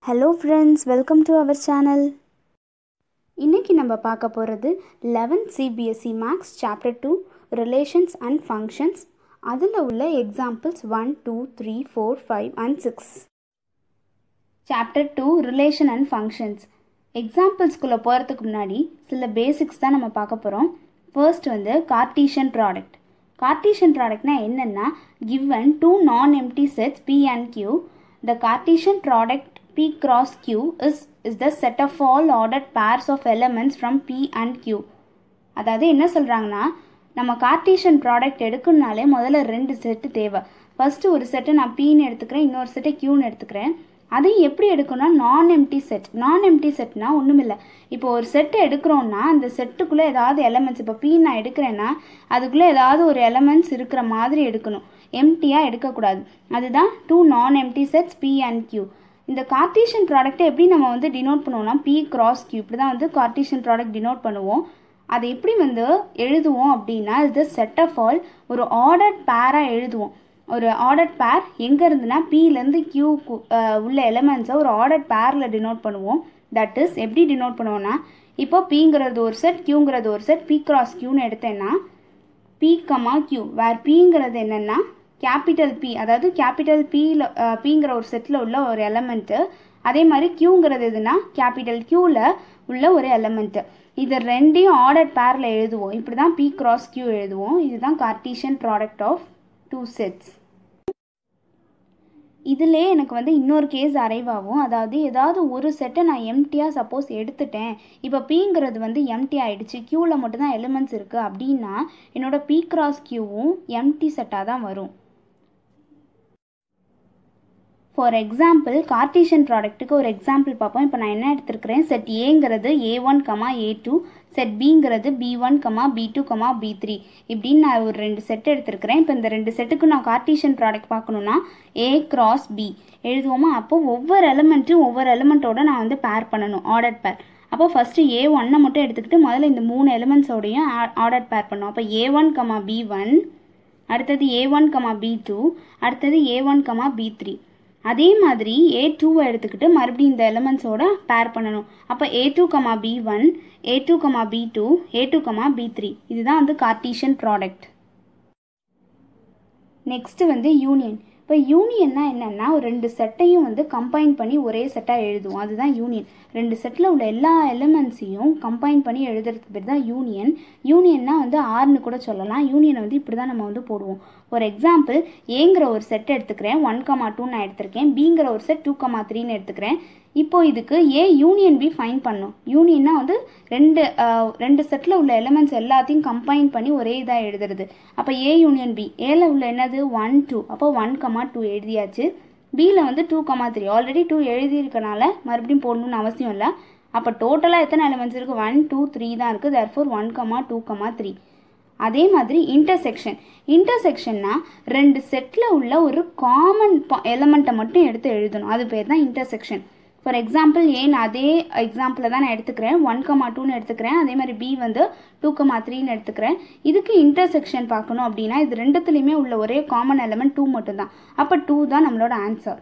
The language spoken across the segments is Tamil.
Hello friends welcome to our channel இன்றைக்கி நம்ம பார்க்க போகிறது eleventh CBSE maths chapter two relations and functions அதில் உள்ள examples one two three four five and six chapter two relation and functions எக்ஸாம்பிள்ஸ்குள்ளே போகிறதுக்கு முன்னாடி சில பேசிக்ஸ் தான் நம்ம பார்க்க போகிறோம் ஃபர்ஸ்ட் வந்து கார்டீஷியன் ப்ராடக்ட் கார்டீஷியன் ப்ராடக்ட்னா என்னென்னா given two non empty sets P and Q the Cartesian product p cross q is is the set of all ordered pairs of elements from p and q அதாவது என்ன சொல்கிறாங்கன்னா நம்ம கார்டீஷியன் ப்ராடக்ட் எடுக்கணுனாலே முதல்ல ரெண்டு செட்டு தேவை ஃபஸ்ட்டு ஒரு செட்டை நான் பின்னு எடுத்துக்கிறேன் இன்னொரு செட்டை க்யூன்னு எடுத்துக்கிறேன் அதையும் எப்படி எடுக்கணும்னா non empty set non empty செட்னா ஒன்றும் இல்லை இப்போ ஒரு செட்டை எடுக்கிறோன்னா அந்த செட்டுக்குள்ளே ஏதாவது எலமெண்ட்ஸ் இப்போ பி நான் எடுக்கிறேன்னா அதுக்குள்ளே ஏதாவது ஒரு எலமெண்ட்ஸ் இருக்கிற மாதிரி எடுக்கணும் எம்டியாக எடுக்கக்கூடாது அதுதான் two non empty sets P and Q இந்த கார்டீஷியன் ப்ராடக்ட்டை எப்படி நம்ம வந்து டினோட் பண்ணுவோம்னா பி கிராஸ் கியூ இப்படி தான் வந்து கார்டீஷியன் ப்ராடக்ட் டினோட் பண்ணுவோம் அதை எப்படி வந்து எழுதுவோம் அப்படின்னா இது செட் ஆஃப் ஆல் ஒரு ஆர்டர்ட் பேராக எழுதுவோம் ஒரு ஆர்டர்ட் பேர் எங்கே இருந்துன்னா பிலேருந்து கியூ உள்ள எலமெண்ட்ஸை ஒரு ஆர்டர்ட் பேரில் டினோட் பண்ணுவோம் தட் இஸ் எப்படி டினோட் பண்ணுவோம்னா இப்போ பிங்கிறது ஒரு செட் கியூங்கிறது ஒரு செட் பி கிராஸ் கியூன்னு எடுத்தேன்னா பி கமா கியூ வேர் பிங்கிறது என்னென்னா கேபிட்டல் பி அதாவது கேபிட்டல் பியில் பிங்கிற ஒரு செட்டில் உள்ள ஒரு எலமெண்ட்டு அதே மாதிரி கியூங்கிறது எதுனா கேபிட்டல் கியூவில் உள்ள ஒரு எலமெண்ட்டு இது ரெண்டையும் ஆர்டர் பேரில் எழுதுவோம் இப்படி தான் பி கிராஸ் கியூ எழுதுவோம் இதுதான் Cartesian product of two sets இதிலே எனக்கு வந்து இன்னொரு கேஸ் அரைவ் ஆகும் அதாவது ஏதாவது ஒரு செட்டை நான் எம்டியாக சப்போஸ் எடுத்துட்டேன் இப்போ பிங்கிறது வந்து எம்டி ஆகிடுச்சு க்யூவில் மட்டும்தான் எலிமெண்ட்ஸ் இருக்குது அப்படின்னா என்னோடய பி கிராஸ் க்யூவும் எம்டி செட்டாக தான் வரும் ஃபார் எக்ஸாம்பிள் கார்டீஷியன் ப்ராடக்ட்டுக்கு ஒரு எக்ஸாம்பிள் பார்ப்போம் இப்போ நான் என்ன எடுத்திருக்கிறேன் செட் ஏங்கிறது A one comma A two set பிங்கிறது B one comma B two comma B three இப்படின்னு நான் ஒரு ரெண்டு செட் எடுத்திருக்கிறேன் இப்போ இந்த ரெண்டு செட்டுக்கு நான் கார்டீஷியன் ப்ராடக்ட் பார்க்கணுன்னா ஏ கிராஸ் பி எழுதுவோமா அப்போ ஒவ்வொரு எலமெண்ட்டும் ஒவ்வொரு எலமெண்ட்டோட நான் வந்து பேர் பண்ணணும் ஆர்டர் பேர் அப்போ ஃபஸ்ட்டு ஏ ஒன்னை மட்டும் எடுத்துக்கிட்டு முதல்ல இந்த மூணு எலிமெண்ட்ஸோடையும் ஆர்டர் பேர் பண்ணும் அப்போ A one comma B one அடுத்தது A one comma B two அடுத்தது A one comma B three அதே மாதிரி ஏ டூவை எடுத்துக்கிட்டு மறுபடியும் இந்த எலமெண்ட்ஸோட பேர் பண்ணணும் அப்போ A two comma B one A two comma B two A two comma B three இதுதான் வந்து கார்டீஷியன் ப்ராடக்ட் நெக்ஸ்ட்டு வந்து யூனியன் இப்போ யூனியன்னா என்னென்னா ஒரு ரெண்டு செட்டையும் வந்து கம்பைன் பண்ணி ஒரே செட்டாக எழுதுவோம் அதுதான் யூனியன் ரெண்டு செட்டில் உள்ள எல்லா எலிமெண்ட்ஸையும் கம்பைன் பண்ணி எழுதுறதுக்கு பேர் தான் யூனியன் யூனியன்னா வந்து ஆறுன்னு கூட சொல்லலாம் யூனியனை வந்து இப்படி தான் நம்ம வந்து போடுவோம் ஒரு எக்ஸாம்பிள் ஏங்கிற ஒரு செட் எடுத்துக்கிறேன் ஒன் கமா டூ நான் எடுத்திருக்கேன் பிங்கிற ஒரு செட் டூ கமா த்ரீன்னு எடுத்துக்கிறேன் இப்போ இதுக்கு ஏ யூனியன் பி ஃபைன் பண்ணும் யூனியன்னா வந்து ரெண்டு ரெண்டு செட்டில் உள்ள எலிமெண்ட்ஸ் எல்லாத்தையும் கம்பைன் பண்ணி ஒரே இதாக எழுதுறது அப்போ ஏ யூனியன் பி ஏல உள்ள என்னது ஒன் டூ அப்போ ஒன் கமா டூ எழுதியாச்சு பியில் வந்து two comma three already two எழுதியிருக்கனால மறுபடியும் போடணும்னு அவசியம் இல்லை அப்போ டோட்டலாக எத்தனை எலிமெண்ட்ஸ் இருக்குது ஒன் டூ த்ரீ தான் இருக்குது therefore one comma two comma three அதே மாதிரி இன்டர்செக்ஷன் இன்டர்செக்ஷன்னா ரெண்டு செட்டில் உள்ள ஒரு காமன் எலமெண்ட்டை மட்டும் எடுத்து எழுதணும் அது பேர் தான் இன்டர்செக்ஷன் ஃபார் எக்ஸாம்பிள் ஏன் அதே எக்ஸாம்பிளில் தான் நான் எடுத்துக்கிறேன் ஒன் கமா டூன்னு எடுத்துக்கிறேன் அதே மாதிரி பி வந்து டூ கமா த்ரீன்னு எடுத்துக்கிறேன் இதுக்கு இன்டர்செக்ஷன் பார்க்கணும் அப்படின்னா இது ரெண்டுத்துலேயுமே உள்ள ஒரே காமன் எலமெண்ட் டூ மட்டும்தான் அப்போ டூ தான் நம்மளோட answer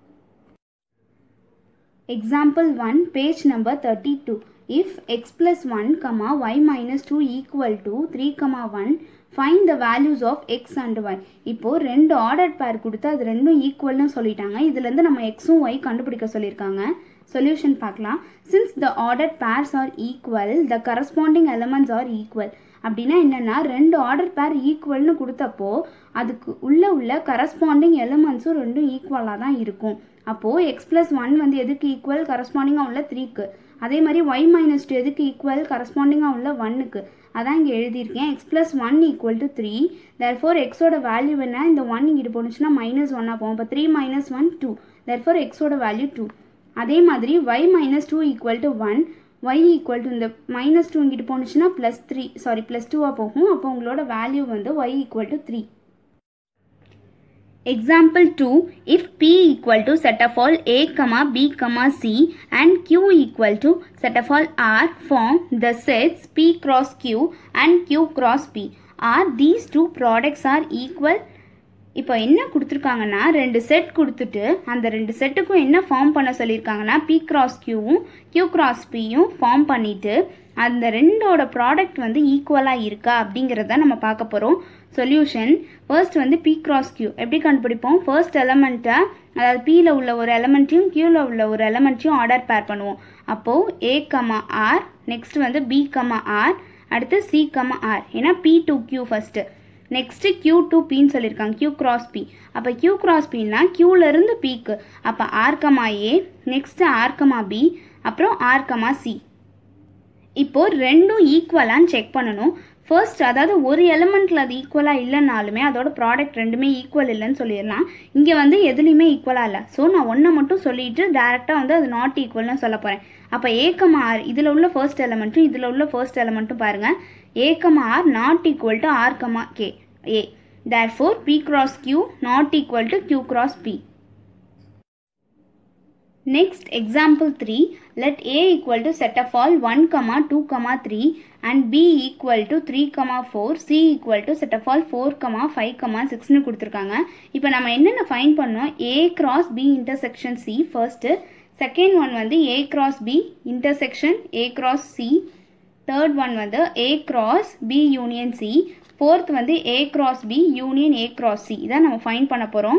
example one page number thirty two if x plus one comma y minus two equal to three comma one find the values of x and y இப்போது ரெண்டு ஆர்டர் பேர் கொடுத்து அது ரெண்டும் ஈக்குவல்னு சொல்லிட்டாங்க இதுலேருந்து நம்ம எக்ஸும் ஒய் கண்டுபிடிக்க சொல்லியிருக்காங்க சொல்யூஷன் பார்க்கலாம் since the order pairs are equal the corresponding elements are equal அப்படின்னா என்னென்னா ரெண்டு ஆர்டர் பேர் ஈக்குவல்னு கொடுத்தப்போ அதுக்கு உள்ளே உள்ள கரஸ்பாண்டிங் எலமெண்ட்ஸும் ரெண்டும் ஈக்குவலாக தான் இருக்கும் அப்போது எக்ஸ் ப்ளஸ் ஒன் வந்து எதுக்கு ஈக்குவல் கரஸ்பாண்டிங்காக உள்ள த்ரீக்கு அதே மாதிரி ஒய் மைனஸ் டூ எதுக்கு ஈக்குவல் கரஸ்பாண்டிங்காக உள்ள ஒன்னுக்கு அதான் இங்கே எழுதியிருக்கேன் x plus one equal to three therefore எக்ஸோட வேல்யூ என்ன இந்த ஒன் இங்கிட்டு போணுச்சுன்னா மைனஸ் ஒன்னாக போகும் இப்போ three minus one two therefore எக்ஸோட வேல்யூ டூ அதே மாதிரி y minus two equal to one y equal to இந்த மைனஸ் டூ இங்கிட்டு போணுச்சுன்னா ப்ளஸ் த்ரீ சாரி ப்ளஸ் டூவாக போகும் அப்போ உங்களோட வேல்யூ வந்து Y equal to three Example 2 if p equal to set of all a comma b comma c and q equal to set of all r form the sets p cross q and q cross p are these two products are equal இப்போ என்ன கொடுத்துருக்காங்கன்னா ரெண்டு செட் கொடுத்துட்டு அந்த ரெண்டு செட்டுக்கும் என்ன ஃபார்ம் பண்ண சொல்லியிருக்காங்கன்னா பி கிராஸ் கியூவும் கியூ கிராஸ் பியும் ஃபார்ம் பண்ணிவிட்டு அந்த ரெண்டோட ப்ராடக்ட் வந்து ஈக்குவலாக இருக்கா அப்படிங்கிறத நம்ம பார்க்க போகிறோம் சொல்யூஷன் ஃபர்ஸ்ட் வந்து பி கிராஸ் கியூ எப்படி கண்டுபிடிப்போம் ஃபர்ஸ்ட் எலமெண்ட்டை அதாவது பியில் உள்ள ஒரு எலமெண்ட்டையும் கியூவில் உள்ள ஒரு எலமெண்ட்டையும் ஆர்டர் பேர் பண்ணுவோம் அப்போது ஏ கமா ஆர் நெக்ஸ்ட் வந்து பி கமா ஆர் அடுத்து சி கமா ஆர் ஏன்னா P to Q first next Q to பின்னு சொல்லியிருக்காங்க கியூ கிராஸ் பி அப்போ கியூ கிராஸ் பின்னா கியூலேருந்து பிக்கு அப்போ ஆர்கமா ஏ நெக்ஸ்ட்டு ஆர்கமா பி அப்புறம் ஆர்கமா சி இப்போது ரெண்டும் ஈக்குவலான்னு செக் பண்ணணும் ஃபர்ஸ்ட் அதாவது ஒரு எலமெண்ட்டில் அது ஈக்குவலாக இல்லைனாலுமே அதோட ப்ராடக்ட் ரெண்டுமே ஈக்குவல் இல்லைன்னு சொல்லிடலாம் இங்கே வந்து எதுலேயுமே ஈக்குவலாக இல்லை ஸோ நான் ஒன்றை மட்டும் சொல்லிட்டு டேரெக்டாக வந்து அது நாட் ஈக்குவல்னு சொல்ல போகிறேன் அப்போ ஏக்கமா ஆர் இதில் உள்ள ஃபர்ஸ்ட் எலமெண்ட்டும் இதில் உள்ள ஃபர்ஸ்ட் எலமெண்ட்டும் பாருங்கள் A comma R not equal to R comma K A therefore P cross Q not equal to Q cross P Next example 3 let A equal to set of all 1 comma 2 comma 3 and B equal to 3 comma 4 C equal to set of all 4 comma 5 comma 6 னு கொடுத்துருக்காங்க இப்போ நம்ம என்னென்ன ஃபைன் பண்ணோம் A cross B intersection C first second one வந்து A cross B intersection A cross C third one வந்து A cross B union C fourth வந்து A cross B union A cross C இதான் நம்ம ஃபைன் பண்ண போகிறோம்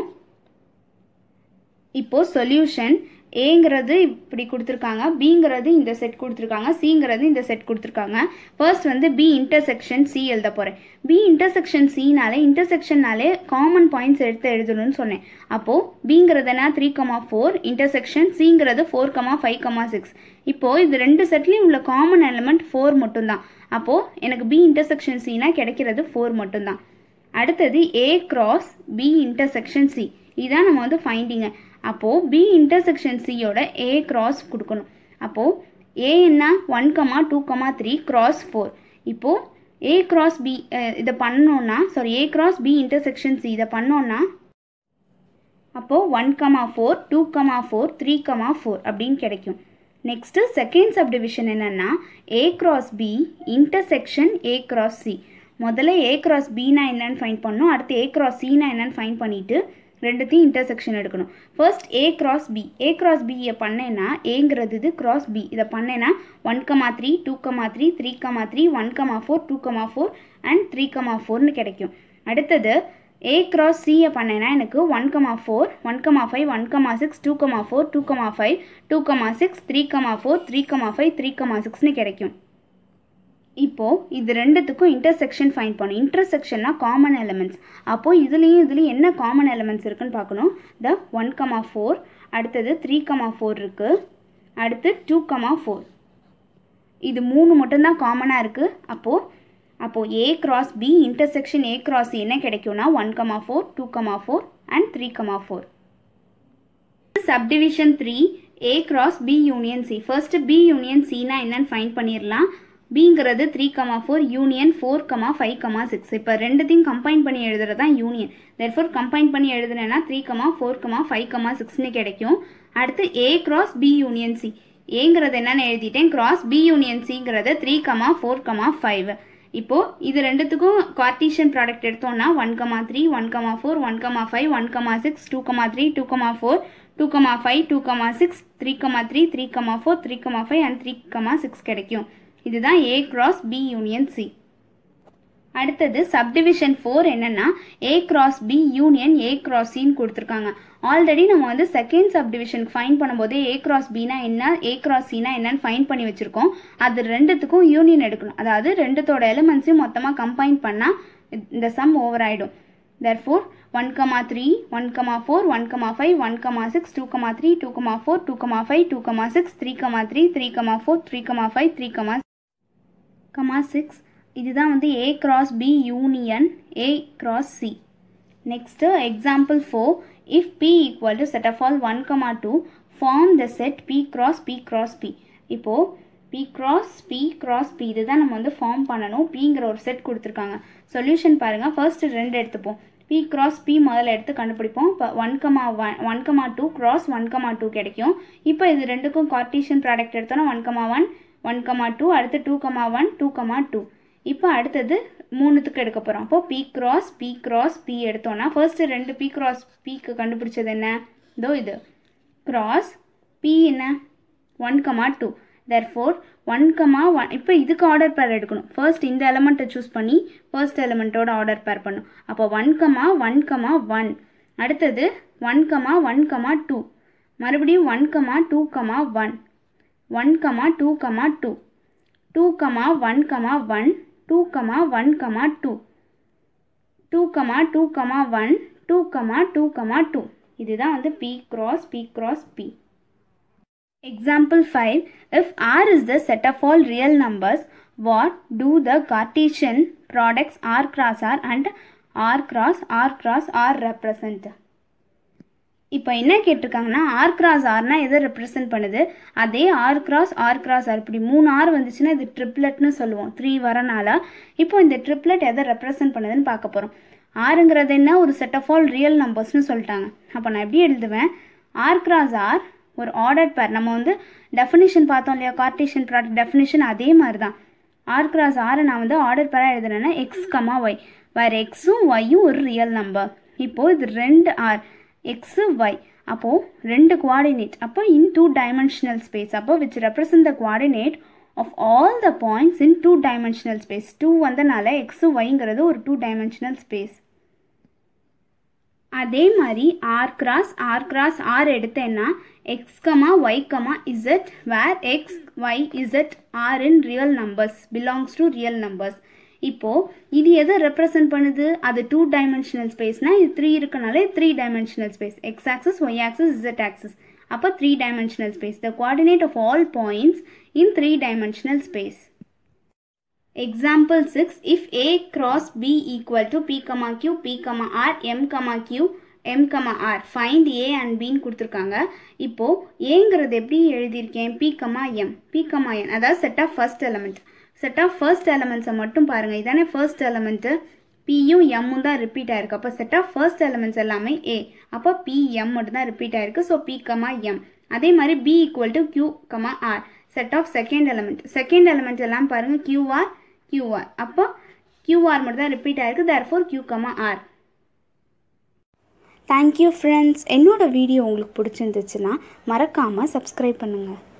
இப்போ சொல்யூஷன் ஏங்கிறது இப்படி கொடுத்துருக்காங்க பிங்கிறது இந்த செட் கொடுத்துருக்காங்க சிங்கிறது இந்த செட் கொடுத்துருக்காங்க ஃபர்ஸ்ட் வந்து பி இன்டர்செக்ஷன் சி எழுத போகிறேன் பி இன்டர்செக்ஷன் சினாலே இன்டர்செக்ஷன்னாலே காமன் பாயிண்ட்ஸ் எடுத்து எழுதணும்னு சொன்னேன் அப்போது பிங்கிறதுனா த்ரீ கமா ஃபோர் இன்டர்செக்ஷன் சிங்கிறது four comma five comma six இப்போது இது ரெண்டு செட்லேயும் உள்ள காமன் எலமெண்ட் ஃபோர் மட்டும்தான் அப்போது எனக்கு பி இன்டர்செக்ஷன் சினா கிடைக்கிறது ஃபோர் மட்டும்தான் அடுத்தது A cross B intersection C இதுதான் நம்ம வந்து ஃபைண்டிங்க அப்போது பி இன்டர்செக்ஷன் சியோட ஏ கிராஸ் கொடுக்கணும் அப்போது ஏ என்ன one comma two comma three cross four இப்போது ஏ கிராஸ் பி இதை பண்ணோன்னா sorry A cross B intersection C இதை பண்ணோன்னா அப்போது one comma four two comma four three comma four அப்படின்னு கிடைக்கும் நெக்ஸ்ட்டு செகண்ட் சப்டிவிஷன் என்னென்னா A cross B intersection A cross C முதல்ல ஏ கிராஸ் பினா என்னன்னு ஃபைன் பண்ணணும் அடுத்து ஏ கிராஸ் சினா என்னன்னு ஃபைன் பண்ணிவிட்டு ரெண்டுத்தையும் இன்டர்செக்ஷன் எடுக்கணும் first A cross B A cross பியை பண்ணேன்னா ஏங்கிறது இது கிராஸ் பி இதை பண்ணேன்னா one comma three two comma three three comma three one comma four two comma four and three comma ஃபோர்னு கிடைக்கும் அடுத்தது ஏ கிராஸ் சியை பண்ணேன்னா எனக்கு one comma four one comma five one comma six two comma four two comma five two comma six three comma four three comma five three comma சிக்ஸ்னு கிடைக்கும் இப்போது இது ரெண்டுத்துக்கும் இன்டர்செக்ஷன் ஃபைன் பண்ணும் இன்டர்செக்ஷன்னா காமன் எலமெண்ட்ஸ் அப்போது இதுலேயும் இதுலேயும் என்ன காமன் எலமெண்ட்ஸ் இருக்குன்னு பார்க்கணும் த ஒன் கமா ஃபோர் அடுத்தது த்ரீ கமா ஃபோர் இருக்குது அடுத்து டூ கமா ஃபோர் இது மூணு மட்டும்தான் காமனாக இருக்குது அப்போது அப்போது A cross B intersection A cross என்ன கிடைக்கும்னா one comma four two comma four and three comma four subdivision three A cross B union C first B union சினா என்னன்னு ஃபைன் பண்ணிடலாம் பிங்கிறது three comma four union four comma five comma six இப்போ ரெண்டுத்தையும் கம்பைன் பண்ணி எழுதுறது தான் யூனியன் தெர்ஃபோர் கம்பைன் பண்ணி எழுதுனேன்னா three comma four comma five comma சிக்ஸ்னு கிடைக்கும் அடுத்து A cross B union C ஏங்கிறது என்னன்னு எழுதிட்டேன் கிராஸ் பி யூனியன் சிங்கிறது three comma four comma five இப்போது இது ரெண்டுத்துக்கும் கார்டீஷியன் ப்ராடக்ட் எடுத்தோம்னா one comma three one comma four one comma five one comma six two comma three two comma four two comma five two comma six three comma three three comma four three comma five and three comma six கிடைக்கும் இதுதான் A cross B union C அடுத்தது சப்டிவிஷன் ஃபோர் என்னன்னா A cross B union A cross சின்னு கொடுத்துருக்காங்க ஆல்ரெடி நம்ம வந்து செகண்ட் சப்டிவிஷனுக்கு ஃபைன் பண்ணும்போது ஏ கிராஸ் பினா என்ன ஏ கிராஸ் சினா என்னன்னு ஃபைன் பண்ணி வச்சுருக்கோம் அது ரெண்டுத்துக்கும் யூனியன் எடுக்கணும் அதாவது ரெண்டுத்தோட எலிமெண்ட்ஸையும் மொத்தமாக கம்பைன் பண்ணால் இந்த சம் ஓவர் ஆகிடும் therefore 1 comma 3 1 comma 4 1 comma 5 1 comma 6 2 comma 3 2 comma 4 2 comma 5 2 comma 6 3 comma 3 3 comma 4 3 comma 5 3 comma comma 6 இதுதான் வந்து A cross B union A cross C next example 4 if P equal to set of all 1 comma 2 form the set P cross P cross P இப்போ P cross P cross P இதுதான் நம்ம வந்து ஃபார்ம் பண்ணணும் Pங்கிற ஒரு செட் கொடுத்துருக்காங்க சொல்யூஷன் பாருங்கள் ஃபர்ஸ்ட் ரெண்டு எடுத்துப்போம் P cross P முதல்ல எடுத்து கண்டுபிடிப்போம் இப்போ one comma one one comma two cross one comma two கிடைக்கும் இப்போ இது ரெண்டுக்கும் கார்டீஷியன் ப்ராடக்ட் எடுத்தோன்னா one comma one one comma two அடுத்து two comma one two comma two இப்போ அடுத்தது மூணுத்துக்கு எடுக்க போகிறோம் அப்போது B cross B cross B எடுத்தோன்னா ஃபர்ஸ்ட்டு ரெண்டு பி கிராஸ் பிக்கு கண்டுபிடிச்சது என்ன இதோ இது கிராஸ் பி என்ன one comma two therefore one comma one இப்போ இதுக்கு ஆர்டர் பேர் எடுக்கணும் ஃபர்ஸ்ட் இந்த எலமெண்ட்டை சூஸ் பண்ணி ஃபர்ஸ்ட் எலமெண்ட்டோட ஆர்டர் பேர் பண்ணும் அப்போ one comma one comma one அடுத்தது one comma one comma two மறுபடியும் one comma two comma one one comma two comma two two comma one comma one two comma one comma two two comma two comma one two comma two comma two இதுதான் வந்து B cross B cross B Example 5. If R is the set of all real numbers, what do the Cartesian products R cross R and R cross R cross R represent? இப்போ என்ன கேட்டிருக்காங்கன்னா ஆர் கிராஸ் ஆர்னா எதை ரெப்ரசென்ட் பண்ணுது அதே R cross R cross R இப்படி மூணு ஆர் வந்துச்சுன்னா இது ட்ரிப்லெட்னு சொல்லுவோம் த்ரீ வரனால இப்போ இந்த ட்ரிப்லெட் எதை ரெப்ரசென்ட் பண்ணுதுன்னு பார்க்க போகிறோம் ஆறுங்கிறது என்ன ஒரு செட் ஆஃப் ஆல் ரியல் நம்பர்ஸ்னு சொல்லிட்டாங்க அப்போ நான் எப்படி எழுதுவேன் ஆர் கிராஸ் ஆர் ஒரு ஆர்டர் பேர் நம்ம வந்து டெஃபினிஷன் பார்த்தோம் இல்லையா கார்டேஷன் ப்ராடக்ட் டெஃபினிஷன் அதே மாதிரி தான் ஆர் கிராஸ் ஆரை நான் வந்து ஆர்டர் பேராக எழுதுனேன்னா எக்ஸ் கமா ஒய் வேறு எக்ஸும் ஒய்யும் ஒரு ரியல் நம்பர் இப்போது இது ரெண்டு ஆர் எக்ஸு ஒய் அப்போது ரெண்டு குவாடினேட் அப்போ இன் டூ டைமென்ஷனல் ஸ்பேஸ் அப்போ which represent the coordinate of all the points in two dimensional space two வந்தனால எக்ஸு ஒய்ங்கிறது ஒரு டூ டைமென்ஷனல் ஸ்பேஸ் அதே மாதிரி R cross R cross R எடுத்தேன்னா X comma Y comma Z where X Y Z are in real numbers belongs to real numbers இப்போது இது எதை ரெப்ரசன்ட் பண்ணுது அது டூ டைமென்ஷனல் ஸ்பேஸ்னால் இது த்ரீ இருக்கனாலே three dimensional space X axis Y axis Z axis அப்போ three dimensional space the coordinate of all points in three dimensional space Example 6 If A cross B equal to P, Q, P, R, M, Q, M, R find A and B ன்னு கொடுத்துருக்காங்க இப்போ ஏங்கிறது எப்படி எழுதியிருக்கேன் P, M P, N அதாவது set of first element set of first எலமெண்ட்ஸை மட்டும் பாருங்கள் இதானே ஃபர்ஸ்ட் எலமெண்ட்டு பியும் எம்மும் தான் ரிப்பீட் ஆயிருக்கு அப்போ செட் ஆஃப் ஃபர்ஸ்ட் எலமெண்ட்ஸ் எல்லாமே ஏ அப்போ பி எம் மட்டும் தான் ரிப்பீட் ஆயிருக்கு ஸோ பி கமா எம் அதே மாதிரி P equal to Q comma R set of second element second element எல்லாம் பாருங்கள் கியூஆர் கியூஆர் அப்போ கியூஆர் மட்டும் தான் ரிப்பீட் ஆயிருக்கு therefore Q comma R thank you friends என்னோடய வீடியோ உங்களுக்கு பிடிச்சிருந்துச்சுன்னா மறக்காமல் சப்ஸ்கிரைப் பண்ணுங்கள்